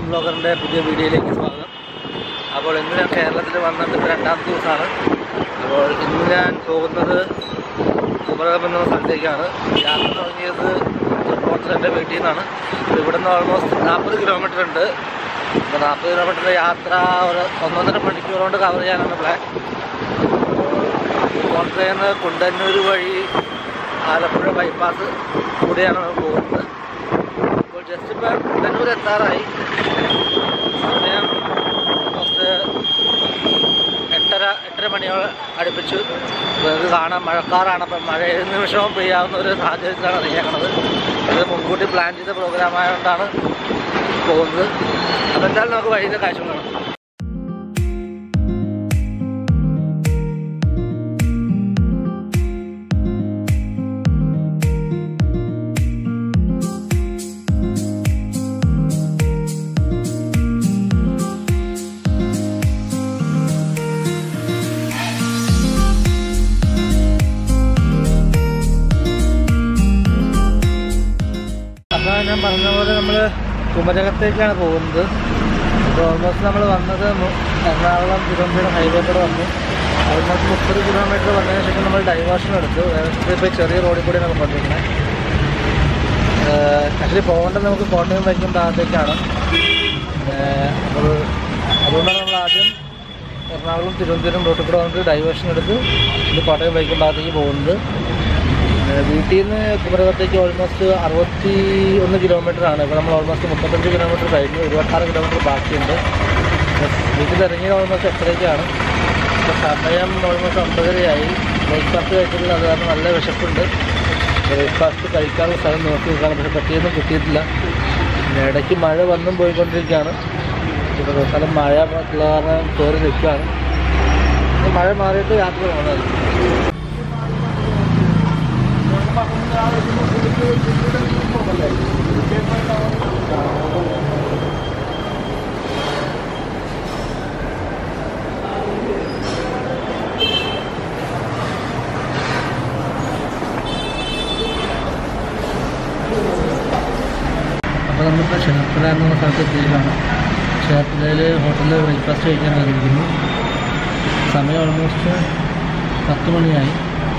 ബ്ലോഗറിൻ്റെ പുതിയ വീഡിയോയിലേക്ക് സ്വാഗതം അപ്പോൾ ഇന്ന് ഞാൻ കേരളത്തിൽ വന്നിട്ട് ഇപ്പോൾ രണ്ടാമത്തെ ദിവസമാണ് അപ്പോൾ ഇന്ന് ഞാൻ പോകുന്നത് കുമരകം എന്ന സ്ഥലത്തേക്കാണ് യാത്ര തുടങ്ങിയത് റിപ്പോർട്ടർ എൻ്റെ വീട്ടിൽ നിന്നാണ് അപ്പോൾ ഇവിടെ നിന്ന് ഓൾമോസ്റ്റ് നാൽപ്പത് കിലോമീറ്റർ ഉണ്ട് അപ്പോൾ നാൽപ്പത് കിലോമീറ്ററിൻ്റെ യാത്ര ഒരു ഒന്നൊന്നര മണിക്കൂർ കൊണ്ട് കവർ ചെയ്യാനാണ് പ്ലാൻ കോട്ടയിൽ നിന്ന് കുണ്ടന്നൂർ വഴി ആലപ്പുഴ ബൈപ്പാസ് കൂടെയാണ് നമ്മൾ പോകുന്നത് അപ്പോൾ ജസ്റ്റ് ഇപ്പോൾ കുണ്ടന്നൂർ എത്താറായി സമയം കുറച്ച് എട്ടര എട്ടര മണിയോളം അടുപ്പിച്ചു നിങ്ങൾക്ക് കാണാം മഴക്കാറാണ് അപ്പം മഴ ഏത് നിമിഷവും പെയ്യാവുന്ന ഒരു സാഹചര്യത്തിലാണ് ഇറങ്ങിയേക്കണത് ഇത് മുൻകൂട്ടി പ്ലാൻ ചെയ്ത പ്രോഗ്രാം ആയതുകൊണ്ടാണ് പോകുന്നത് അപ്പോൾ എന്തായാലും നമുക്ക് വഴിയിലെ കാഴ്ച കാണാം അപ്പോൾ ഞാൻ പറഞ്ഞ പോലെ നമ്മൾ കുമരകത്തേക്കാണ് പോകുന്നത് അപ്പോൾ ഓൾമോസ്റ്റ് നമ്മൾ വന്നത് മു- എറണാകുളം തിരുവനന്തപുരം ഹൈവേ കൂടെ വന്നു ഓൾമോസ്റ്റ് മുപ്പത് കിലോമീറ്റർ വന്നതിന് ശേഷം നമ്മൾ ഡൈവേർഷൻ എടുത്തു ഇപ്പോൾ ചെറിയ റോഡിൽ കൂടി നമുക്ക് കൊണ്ടിരിക്കുന്നത് ആക്ച്വലി പോകേണ്ടത് നമുക്ക് കോട്ടയം വൈക്കം ഭാഗത്തേക്കാണ് ഏഹ് അപ്പോൾ അതുകൊണ്ടാണ് നമ്മൾ ആദ്യം എറണാകുളം തിരുവനന്തപുരം റോട്ടിൽ കൂടെ വന്നിട്ട് ഡൈവേർഷൻ എടുത്ത് ഇത് കോട്ടയം വൈക്കം ഭാഗത്തേക്ക് പോകുന്നത് ഏഹ് വീട്ടിൽ നിന്ന് കുമരകത്തേക്ക് ഓൾമോസ്റ്റ് അറുപത്തി ഒന്ന് കിലോമീറ്റർ ആണ് ഇപ്പോൾ നമ്മൾ ഓൾമോസ്റ്റ് മുപ്പത്തഞ്ച് കിലോമീറ്റർ കഴിഞ്ഞു ഇരുപത്താറ് കിലോമീറ്റർ ബാക്കിയുണ്ട് വീട്ടിൽ ഇറങ്ങിയത് ഓൾമോസ്റ്റ് എട്ടരയ്ക്കാണ് ഇപ്പോൾ സമയം ഓൾമോസ്റ്റ് ഒമ്പതരയായി ബ്രേക്ക്ഫാസ്റ്റ് കഴിച്ചിട്ടില്ല അത് കാരണം നല്ല വിശപ്പുണ്ട് ബ്രേക്ക്ഫാസ്റ്റ് കഴിക്കാനുള്ള സ്ഥലം നോക്കി നിൽക്കുകയാണ് പക്ഷേ പറ്റിയൊന്നും കിട്ടിയിട്ടില്ല പിന്നെ ഇടയ്ക്ക് മഴ വന്നും പോയിക്കൊണ്ടിരിക്കുകയാണ് ഇപ്പോൾ തൽക്കാലം മഴ ഉള്ള കാരണം കയറി നിൽക്കുകയാണ് ഇനി മഴ മാറിയിട്ട് യാത്ര പോകുന്നത് അപ്പോൾ നമ്മളിപ്പോൾ ക്ഷേത്ര എന്നുള്ള സ്ഥലത്ത് എത്തിയിട്ടാണ് ക്ഷേത്രത്തിൽ ഹോട്ടലിൽ ബ്രേക്ക്ഫാസ്റ്റ് കഴിക്കാൻ കയറിയിരിക്കുന്നു സമയം ഓൾമോസ്റ്റ് പത്ത് മണിയായി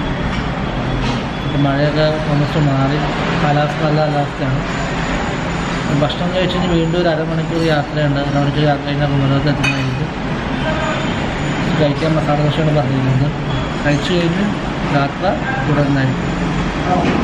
ഇപ്പം മഴയൊക്കെ ഓൾമോസ്റ്റ് മാറി കാലാവസ്ഥ നല്ല കാലാവസ്ഥയാണ് ഭക്ഷണം കഴിച്ചിട്ട് വീണ്ടും ഒരു അരമണിക്കൂർ യാത്രയുണ്ട് അരമണിക്കൂർ യാത്ര കഴിഞ്ഞാൽ കുമരകത്ത് എത്തുന്നതായിരിക്കും കഴിക്കാൻ മസാല ദോശയാണ് പറഞ്ഞിരുന്നത് കഴിച്ചു കഴിഞ്ഞ് യാത്ര തുടരുന്നതായിരിക്കും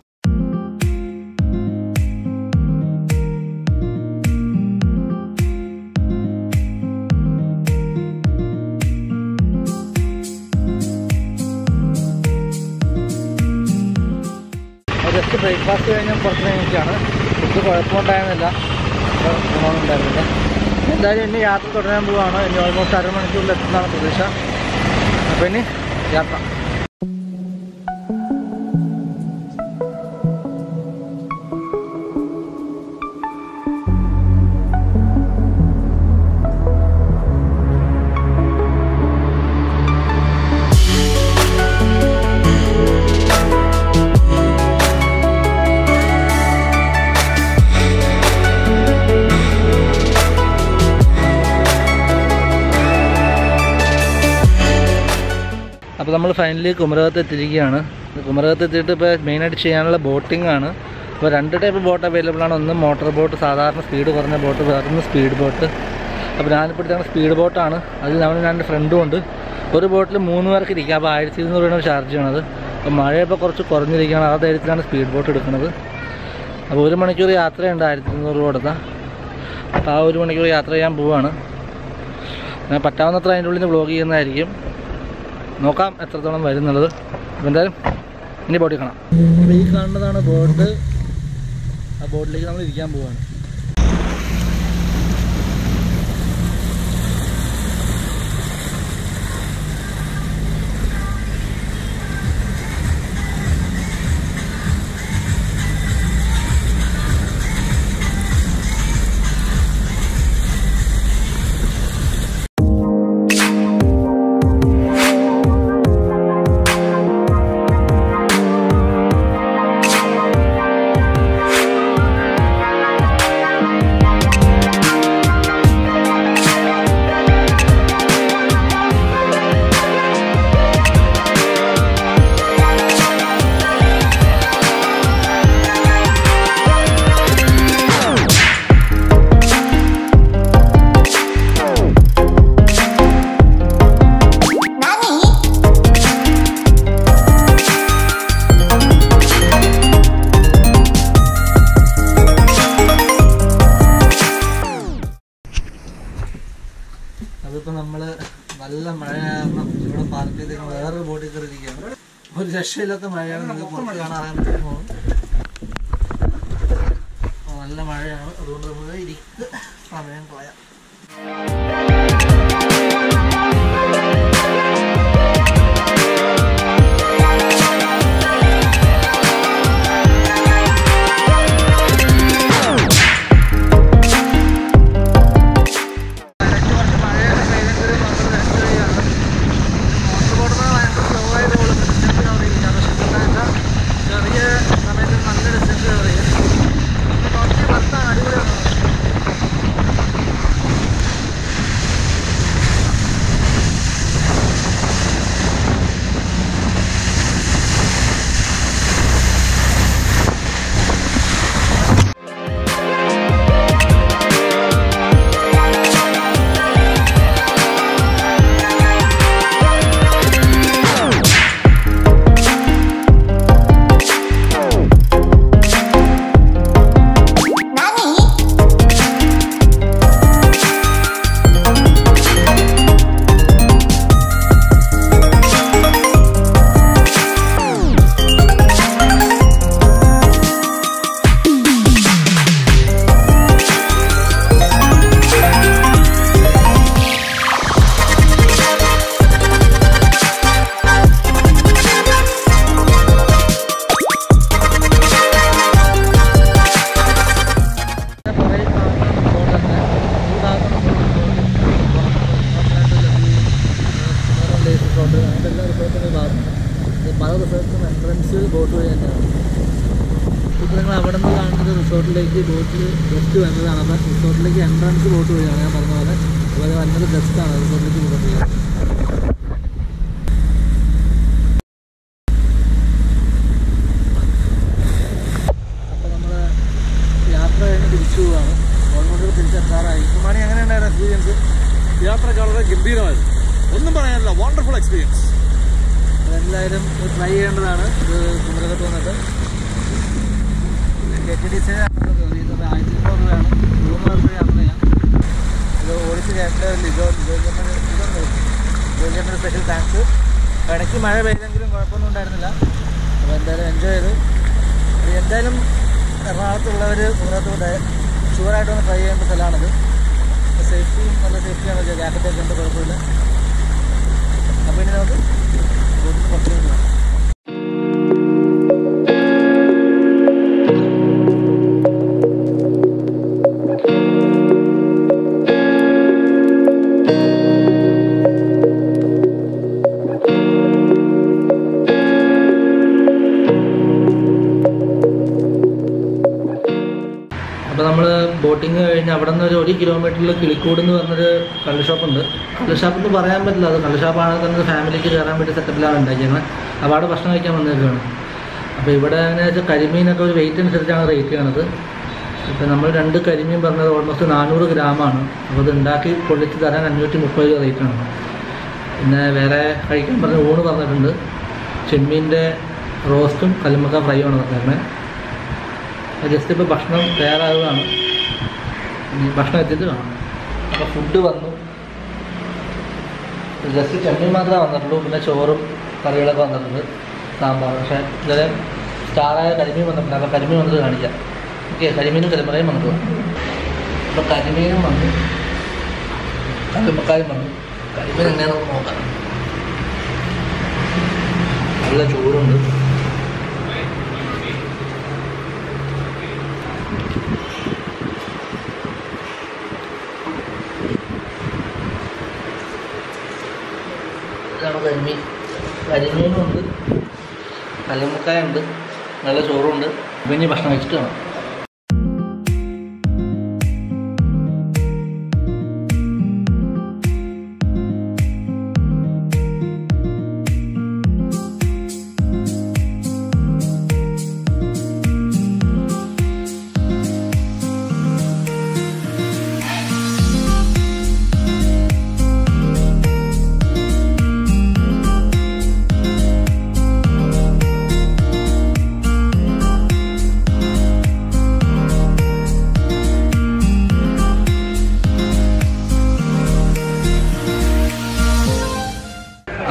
ജസ്റ്റ് ബ്രേക്ക്ഫാസ്റ്റ് കഴിഞ്ഞാൽ പുറത്ത് കഴിഞ്ഞിട്ടാണ് ഫുഡ് കുഴപ്പമുണ്ടായിരുന്നില്ല ഗുണമൊന്നുണ്ടായിരുന്നില്ല എന്തായാലും ഇനി യാത്ര തുടരാൻ പോവുകയാണ് ഇനി ഓൾമോസ്റ്റ് അരമണിക്കൂറിൽ എത്തുന്നതാണ് പ്രതീക്ഷ അപ്പോൾ ഇനി യാത്ര അപ്പോൾ നമ്മൾ ഫൈനലി കുമരകത്ത് എത്തിയിരിക്കുകയാണ് കുമരകത്ത് എത്തിയിട്ട് ഇപ്പോൾ മെയിനായിട്ട് ചെയ്യാനുള്ള ബോട്ടിംഗ് ആണ് അപ്പോൾ രണ്ട് ടൈപ്പ് ബോട്ട് അവൈലബിൾ ആണ് ഒന്ന് മോട്ടോർ ബോട്ട് സാധാരണ സ്പീഡ് കുറഞ്ഞ ബോട്ട് വേറൊന്ന് സ്പീഡ് ബോട്ട് അപ്പോൾ ഞാനിപ്പോൾ എടുത്താണ് സ്പീഡ് ബോട്ടാണ് അതിൽ നമ്മൾ ഞാൻ എൻ്റെ ഫ്രണ്ടും ഉണ്ട് ഒരു ബോട്ടിൽ മൂന്ന് പേർക്ക് ഇരിക്കാം അപ്പോൾ ആയിരത്തി ഇരുന്നൂറ് രൂപയാണ് ചാർജ് ചെയ്യണത് അപ്പോൾ മഴയപ്പോൾ കുറച്ച് കുറഞ്ഞിരിക്കുകയാണ് ആ ധൈര്യത്തിലാണ് സ്പീഡ് ബോട്ട് എടുക്കുന്നത് അപ്പോൾ ഒരു മണിക്കൂർ യാത്രയുണ്ട് ആയിരത്തി ഇരുന്നൂറ് രൂപ കൊടുത്താൽ അപ്പോൾ ആ ഒരു മണിക്കൂർ യാത്ര ചെയ്യാൻ പോവുകയാണ് ഞാൻ പറ്റാവുന്നത്ര അതിൻ്റെ ഉള്ളിൽ നിന്ന് വ്ളോഗ് ചെയ്യുന്നതായിരിക്കും നോക്കാം എത്രത്തോളം വരുന്നുള്ളത് അപ്പോൾ എന്തായാലും ഇനി ബോട്ടിൽ കാണാം ഈ കാണുന്നതാണ് ബോട്ട് ആ ബോട്ടിലേക്ക് നമ്മൾ ഇരിക്കാൻ പോവാണ് ഇപ്പൊ നമ്മള് നല്ല മഴ കാരണം ഇവിടെ പാർക്ക് ചെയ്ത് വേറൊരു ബോട്ടിൽ കയറിയിരിക്കുകയാണ് ഒരു രക്ഷയില്ലാത്ത മഴയാണ് നിങ്ങൾക്ക് പുറത്ത് കാണാൻ പോകും നല്ല മഴയാണ് അതുകൊണ്ട് നമ്മൾ ഇരിക്ക് സമയം കളയാം ചെറിയ സമയത്ത് നല്ല ഡിസ്റ്റൻസ് കവർ ചെയ്യും കുറച്ച് ബസ്സാണ് അടിപൊളിയാണ് പല റിസോർട്ടും എൻട്രൻസ് ബോട്ട് വഴി തന്നെയാണ് ഇപ്പോൾ നിങ്ങൾ അവിടെ നിന്ന് കാണുന്നത് റിസോർട്ടിലേക്ക് ബോട്ടിൽ ജസ്റ്റ് വരുന്നതാണ് അപ്പം റിസോർട്ടിലേക്ക് എൻട്രൻസ് ബോട്ട് വഴിയാണ് ഞാൻ പറഞ്ഞ പോലെ അതുപോലെ വരുന്നത് ജസ്റ്റാണ് റിസോർട്ടിലേക്ക് പോകുന്നത് അപ്പോൾ നമ്മൾ യാത്ര കഴിഞ്ഞ് തിരിച്ചു പോവുകയാണ് ഓൾമോസ്റ്റ് തിരിച്ചെത്താറായി കുമാണി എങ്ങനെയുണ്ടായിരുന്നു എക്സ്പീരിയൻസ് യാത്രയ്ക്ക് വളരെ ഗംഭീരമായിരുന്നു ഒന്നും പറയാനില്ല വണ്ടർഫുൾ എക്സ്പീരിയൻസ് എന്തായാലും ട്രൈ ചെയ്യേണ്ടതാണ് ഇത് കുമരകത്ത് വന്നിട്ട് ഗെറ്റ് ഡിസൈൻ ആയിരത്തി ഇരുന്നൂറ് രൂപയാണ് മൂന്ന് പേർക്ക് യാത്ര ചെയ്യാം ഇത് ഓടിച്ച് ചേട്ടൻ്റെ ലിജോ ലിജോന്റെ സ്പെഷ്യൽ താങ്ക്സ് ഇടയ്ക്ക് മഴ പെയ്തെങ്കിലും കുഴപ്പമൊന്നും ഉണ്ടായിരുന്നില്ല അപ്പോൾ എന്തായാലും എൻജോയ് ചെയ്ത് ഇത് എന്തായാലും എറണാകുളത്തുള്ളവർ കുമരകത്ത് ഷുവറായിട്ട് ഒന്ന് ട്രൈ ചെയ്യേണ്ട സ്ഥലമാണിത് സേഫ്റ്റിയും നല്ല സേഫ്റ്റിയാണ് ജാക്കറ്റൊക്കെ ഉണ്ട് കുഴപ്പമില്ല അപ്പോൾ ഇനി നമുക്ക് ബോട്ടിൽ കുറച്ച് കഴിഞ്ഞ് കാണാം അപ്പോൾ നമ്മൾ ബോട്ടിങ് കഴിഞ്ഞ് അവിടെ നിന്ന് ഒരു ഒരു കിലോമീറ്ററിൽ കിളിക്കൂട് എന്ന് പറഞ്ഞൊരു കള്ള് ഷോപ്പുണ്ട് കള്ള് ഷോപ്പ് എന്ന് പറയാൻ പറ്റില്ല അത് കള്ള് ഷോപ്പാണെങ്കിൽ തന്നെ ഫാമിലിക്ക് കയറാൻ വേണ്ടി സെറ്റപ്പിലാണ് ഉണ്ടാക്കിയത് അപ്പോൾ അവിടെ ഭക്ഷണം കഴിക്കാൻ വന്നേക്കാണ് അപ്പോൾ ഇവിടെ എങ്ങനെ വെച്ചാൽ കരിമീനൊക്കെ ഒരു വെയിറ്റ് അനുസരിച്ചാണ് റേറ്റ് ചെയ്യണത് ഇപ്പം നമ്മൾ രണ്ട് കരിമീൻ പറഞ്ഞത് ഓൾമോസ്റ്റ് നാനൂറ് ഗ്രാമാണ് അപ്പോൾ അത് ഉണ്ടാക്കി പൊള്ളിച്ച് തരാൻ അഞ്ഞൂറ്റി മുപ്പത് രൂപ റേറ്റാണ് പിന്നെ വേറെ കഴിക്കാൻ പറഞ്ഞ ഊണ് പറഞ്ഞിട്ടുണ്ട് ചെമ്മീൻ്റെ റോസ്റ്റും കല്ലുമ്മക്ക ഫ്രൈയുമാണ് പറഞ്ഞിരുന്നത് ജസ്റ്റ് ഇപ്പോൾ ഭക്ഷണം തയ്യാറാവുകയാണ് ഇനി ഭക്ഷണം എത്തിയിട്ട് കാണാം അപ്പോൾ ഫുഡ് വന്നു ജസ്റ്റ് ചെമ്മീൻ മാത്രമേ വന്നിട്ടുള്ളൂ പിന്നെ ചോറും കറികളൊക്കെ വന്നിട്ടുണ്ട് സാമ്പാർ പക്ഷേ ഇതുവരെ സ്റ്റാറായ കരിമീൻ വന്നിട്ടുണ്ട് അപ്പോൾ കരിമീൻ വന്നിട്ട് കാണിക്കാം ഓക്കെ കരിമീനും കരിമറയും വന്നിട്ടുണ്ട് അപ്പോൾ കരിമീനും വന്നു കല്ലുമ്മക്കായും വന്നു കരിമീൻ എങ്ങനെയാണെന്ന് നോക്കാം നല്ല ചൂടുണ്ട് ഇതാണ് കരിമീൻ കരിമീനും ഉണ്ട് കല്ലുമ്മക്കായ ഉണ്ട് നല്ല ചോറുണ്ട് പിന്നെ ഭക്ഷണം കഴിച്ചിട്ട് കാണാം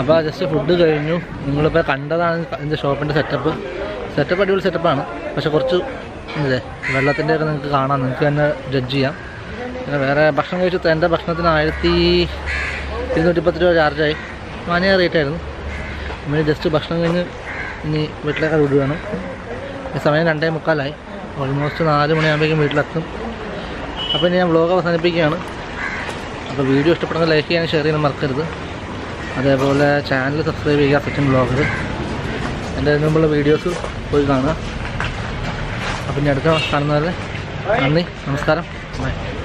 അപ്പോൾ ജസ്റ്റ് ഫുഡ് കഴിഞ്ഞു നിങ്ങളിപ്പോൾ കണ്ടതാണ് ഇതിൻ്റെ ഷോപ്പിൻ്റെ സെറ്റപ്പ് സെറ്റപ്പ് അടിപൊളി സെറ്റപ്പാണ് പക്ഷെ കുറച്ച് ഇല്ലേ വെള്ളത്തിൻ്റെ ഒക്കെ നിങ്ങൾക്ക് കാണാം നിങ്ങൾക്ക് തന്നെ ജഡ്ജ് ചെയ്യാം പിന്നെ വേറെ ഭക്ഷണം കഴിച്ചു എൻ്റെ ഭക്ഷണത്തിന് ആയിരത്തി ഇരുന്നൂറ്റി പത്ത് രൂപ ചാർജായി മാനിയ റേറ്റ് ആയിരുന്നു നമ്മൾ ജസ്റ്റ് ഭക്ഷണം കഴിഞ്ഞ് ഇനി വീട്ടിലേക്ക് വിടുകയാണ് ഈ സമയം രണ്ടേ മുക്കാലായി ഓൾമോസ്റ്റ് നാല് മണിയാകുമ്പോഴേക്കും വീട്ടിലെത്തും അപ്പോൾ ഇനി ഞാൻ വ്ലോഗ് അവസാനിപ്പിക്കുകയാണ് അപ്പോൾ വീഡിയോ ഇഷ്ടപ്പെടുന്ന ലൈക്ക് ചെയ്യാൻ ഷെയർ ചെയ്യാൻ മറക്കരുത് അതേപോലെ ചാനൽ സബ്സ്ക്രൈബ് ചെയ്യുക സച്ചിൻ ബ്ലോഗർ എൻ്റെ അതിന് മുമ്പുള്ള വീഡിയോസ് പോയി കാണുക അപ്പം ഇനി അടുത്ത കാണുന്നവരെ നന്ദി നമസ്കാരം ബൈ